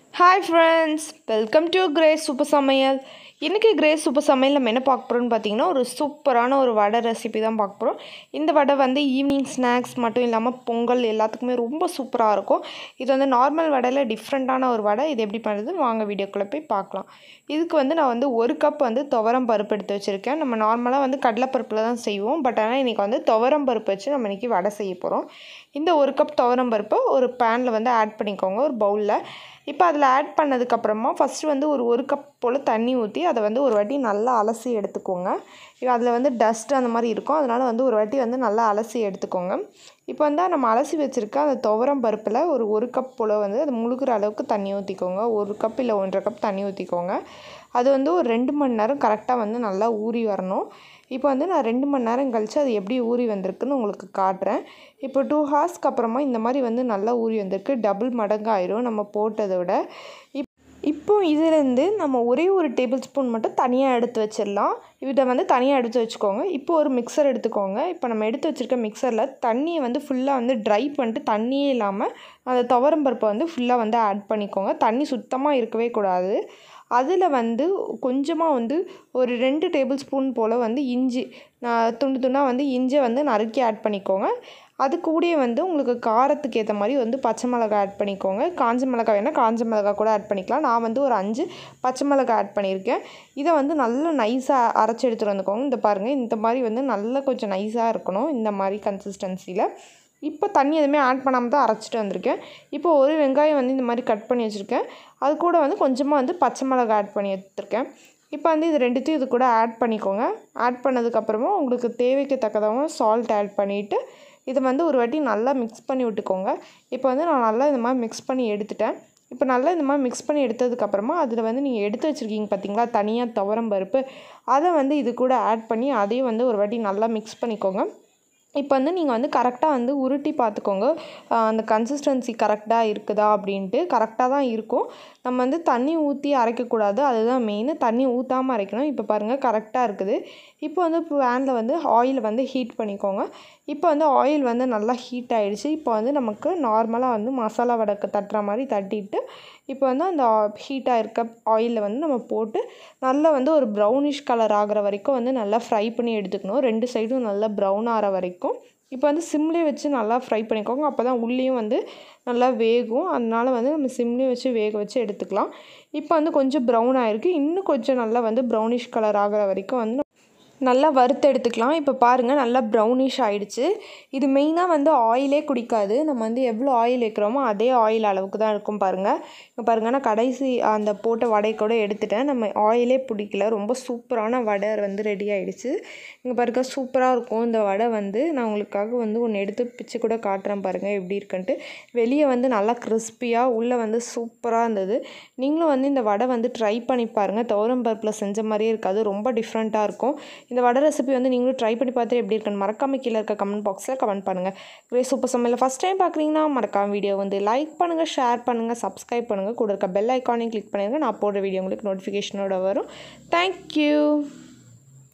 hi friends welcome to Grace super சமையல் இன்றைக்கி grace super சமையல் நம்ம என்ன பார்க்க போகிறோம்னு பார்த்தீங்கன்னா ஒரு சூப்பரான ஒரு வடை ரெசிபி தான் பார்க்க போகிறோம் இந்த வடை வந்து ஈவினிங் ஸ்நாக்ஸ் மட்டும் இல்லாமல் பொங்கல் எல்லாத்துக்குமே ரொம்ப சூப்பராக இருக்கும் இது வந்து நார்மல் வடையில் டிஃப்ரெண்ட்டான ஒரு வடை இது எப்படி பண்ணுறது வாங்க வீடியோக்குள்ளே போய் பார்க்கலாம் இதுக்கு வந்து நான் வந்து ஒரு கப் வந்து துவரம் பருப்பு எடுத்து வச்சுருக்கேன் நம்ம நார்மலாக வந்து கடலைப்பருப்பில் தான் செய்வோம் பட் ஆனால் இன்றைக்கி வந்து துவரம் பருப்பு வச்சு நம்ம இன்றைக்கி வடை செய்ய போகிறோம் இந்த ஒரு கப் துவரம் பருப்பை ஒரு பேனில் வந்து ஆட் பண்ணிக்கோங்க ஒரு பவுலில் இப்போ அதில் ஆட் பண்ணதுக்கப்புறமா ஃபஸ்ட்டு வந்து ஒரு ஒரு கப் போல் தண்ணி ஊற்றி அதை வந்து ஒரு வாட்டி நல்லா அலசி எடுத்துக்கோங்க இப்போ அதில் வந்து டஸ்ட் அந்த மாதிரி இருக்கும் அதனால் வந்து ஒரு வாட்டி வந்து நல்லா அலசி எடுத்துக்கோங்க இப்போ வந்து நம்ம அலசி வச்சுருக்க அந்த துவரம் பருப்பில் ஒரு ஒரு கப் போல் வந்து அது முழுகிற அளவுக்கு தண்ணி ஊற்றிக்கோங்க ஒரு கப் இல்லை ஒன்றரை கப் தண்ணி ஊற்றிக்கோங்க அது வந்து ஒரு ரெண்டு மணி நேரம் கரெக்டாக வந்து நல்லா ஊறி வரணும் இப்போ வந்து நான் ரெண்டு மணி நேரம் கழித்து அது எப்படி ஊறி வந்திருக்குன்னு உங்களுக்கு காட்டுறேன் இப்போ டூ ஹார்ஸ்க்கு அப்புறமா இந்த மாதிரி வந்து நல்லா ஊறி வந்திருக்கு டபுள் மடங்கு ஆயிரும் நம்ம போட்டதை விட இப் இப்போ இதுலேருந்து நம்ம ஒரே ஒரு டேபிள் ஸ்பூன் மட்டும் தனியாக எடுத்து வச்சிடலாம் இதை வந்து தனியாக எடுத்து வச்சுக்கோங்க இப்போ ஒரு மிக்சர் எடுத்துக்கோங்க இப்போ நம்ம எடுத்து வச்சுருக்க மிக்சரில் தண்ணியை வந்து ஃபுல்லாக வந்து ட்ரை பண்ணிட்டு தண்ணியே இல்லாமல் அந்த துவரம் பருப்பை வந்து ஃபுல்லாக வந்து ஆட் பண்ணிக்கோங்க தண்ணி சுத்தமாக இருக்கவே கூடாது அதில் வந்து கொஞ்சமாக வந்து ஒரு ரெண்டு டேபிள் ஸ்பூன் போல் வந்து இஞ்சி நான் துண்டு துண்டாக வந்து இஞ்சியை வந்து நறுக்கி ஆட் பண்ணிக்கோங்க அது கூடயே வந்து உங்களுக்கு காரத்துக்கு ஏற்ற மாதிரி வந்து பச்சை மிளகாய் ஆட் பண்ணிக்கோங்க காஞ்ச மிளகாய் வேணால் காஞ்ச மிளகாய் கூட ஆட் பண்ணிக்கலாம் நான் வந்து ஒரு அஞ்சு பச்சை மிளகாய் ஆட் பண்ணியிருக்கேன் இதை வந்து நல்லா நைஸாக அரைச்சி எடுத்துகிட்டு வந்துக்கோங்க இந்த பாருங்கள் இந்த மாதிரி வந்து நல்லா கொஞ்சம் நைஸாக இருக்கணும் இந்த மாதிரி கன்சிஸ்டன்சியில் இப்போ தண்ணி எதுவுமே ஆட் பண்ணாமல் தான் அரைச்சிட்டு வந்திருக்கேன் இப்போ ஒரு வெங்காயம் வந்து இந்த மாதிரி கட் பண்ணி வச்சுருக்கேன் அது கூட வந்து கொஞ்சமாக வந்து பச்சை மிளகாய் ஆட் பண்ணி எடுத்துருக்கேன் இப்போ வந்து இது ரெண்டுத்தையும் இது கூட ஆட் பண்ணிக்கோங்க ஆட் பண்ணதுக்கப்புறமா உங்களுக்கு தேவைக்கு தக்கதாகவும் சால்ட் ஆட் பண்ணிவிட்டு இதை வந்து ஒரு வாட்டி நல்லா மிக்ஸ் பண்ணி விட்டுக்கோங்க இப்போ வந்து நான் நல்லா இந்த மாதிரி மிக்ஸ் பண்ணி எடுத்துட்டேன் இப்போ நல்லா இந்த மாதிரி மிக்ஸ் பண்ணி எடுத்ததுக்கப்புறமா அதில் வந்து நீங்கள் எடுத்து வச்சுருக்கீங்க பார்த்தீங்களா தனியாக துவரம் பருப்பு அதை வந்து இது கூட ஆட் பண்ணி அதையும் வந்து ஒரு வாட்டி நல்லா மிக்ஸ் பண்ணிக்கோங்க இப்போ வந்து நீங்கள் வந்து கரெக்டாக வந்து உருட்டி பார்த்துக்கோங்க அந்த கன்சிஸ்டன்சி கரெக்டாக இருக்குதா அப்படின்ட்டு கரெக்டாக தான் இருக்கும் நம்ம வந்து தண்ணி ஊற்றி அரைக்கக்கூடாது அதுதான் மெயின் தண்ணி ஊற்றாமல் அரைக்கணும் இப்போ பாருங்கள் கரெக்டாக இருக்குது இப்போ வந்து பேனில் வந்து ஆயில் வந்து ஹீட் பண்ணிக்கோங்க இப்போ வந்து ஆயில் வந்து நல்லா ஹீட் ஆகிடுச்சு இப்போ வந்து நமக்கு நார்மலாக வந்து மசாலா வடக்கு தட்டுற மாதிரி தட்டிட்டு இப்போ வந்து அந்த ஹீட்டாக இருக்க ஆயிலில் வந்து நம்ம போட்டு நல்லா வந்து ஒரு ப்ரௌனிஷ் கலர் ஆகிற வரைக்கும் வந்து நல்லா ஃப்ரை பண்ணி எடுத்துக்கணும் ரெண்டு சைடும் நல்லா ப்ரௌன் ஆகிற வரைக்கும் இப்போ வந்து சிம்லேயே வச்சு நல்லா ஃப்ரை பண்ணிக்கோங்க அப்போ தான் உள்ளேயும் வந்து நல்லா வேகும் அதனால் வந்து நம்ம சிம்லேயே வச்சு வேக வச்சு எடுத்துக்கலாம் இப்போ வந்து கொஞ்சம் ப்ரௌன் ஆகிருக்கு இன்னும் கொஞ்சம் நல்லா வந்து ப்ரௌனிஷ் கலர் ஆகிற வரைக்கும் வந்து நல்லா வறுத்து எடுத்துக்கலாம் இப்போ பாருங்கள் நல்லா ப்ரௌனிஷ் ஆகிடுச்சு இது மெயினாக வந்து ஆயிலே குடிக்காது நம்ம வந்து எவ்வளோ ஆயில் வைக்கிறோமோ அதே ஆயில் அளவுக்கு தான் இருக்கும் பாருங்கள் இப்போ பாருங்கள் நான் கடைசி அந்த போட்ட வடை கூட எடுத்துட்டேன் நம்ம ஆயிலே பிடிக்கல ரொம்ப சூப்பரான வடை வந்து ரெடி ஆகிடுச்சு இங்கே பாருங்கள் சூப்பராக இருக்கும் இந்த வடை வந்து நான் உங்களுக்காக வந்து ஒன்று எடுத்து பிச்சு கூட காட்டுறேன் பாருங்கள் எப்படி இருக்குன்ட்டு வெளியே வந்து நல்லா கிறிஸ்பியாக உள்ளே வந்து சூப்பராக இருந்தது நீங்களும் வந்து இந்த வடை வந்து ட்ரை பண்ணி பாருங்கள் துவரம் பருப்பில் செஞ்ச மாதிரியே இருக்காது ரொம்ப டிஃப்ரெண்ட்டாக இருக்கும் இந்த வடை ரெசிபி வந்து நீங்களும் ட்ரை பண்ணி பார்த்துட்டு எப்படி இருக்குன்னு மறக்காம கீழே இருக்க கமெண்ட் பாக்ஸில் கமெண்ட் பண்ணுங்கள் கிரே சூப்பர் சமையல் ஃபஸ்ட் டைம் பார்க்குறீங்கன்னா மறக்காம வீடியோ வந்து லைக் பண்ணுங்கள் ஷேர் பண்ணுங்கள் சப்ஸ்கிரைப் பண்ணுங்கள் கூட இருக்க பெல் ஐக்கானையும் கிளிக் பண்ணுங்கள் நான் போடுற வீடியோ உங்களுக்கு நோட்டிஃபிகேஷனோட வரும் தேங்க்யூ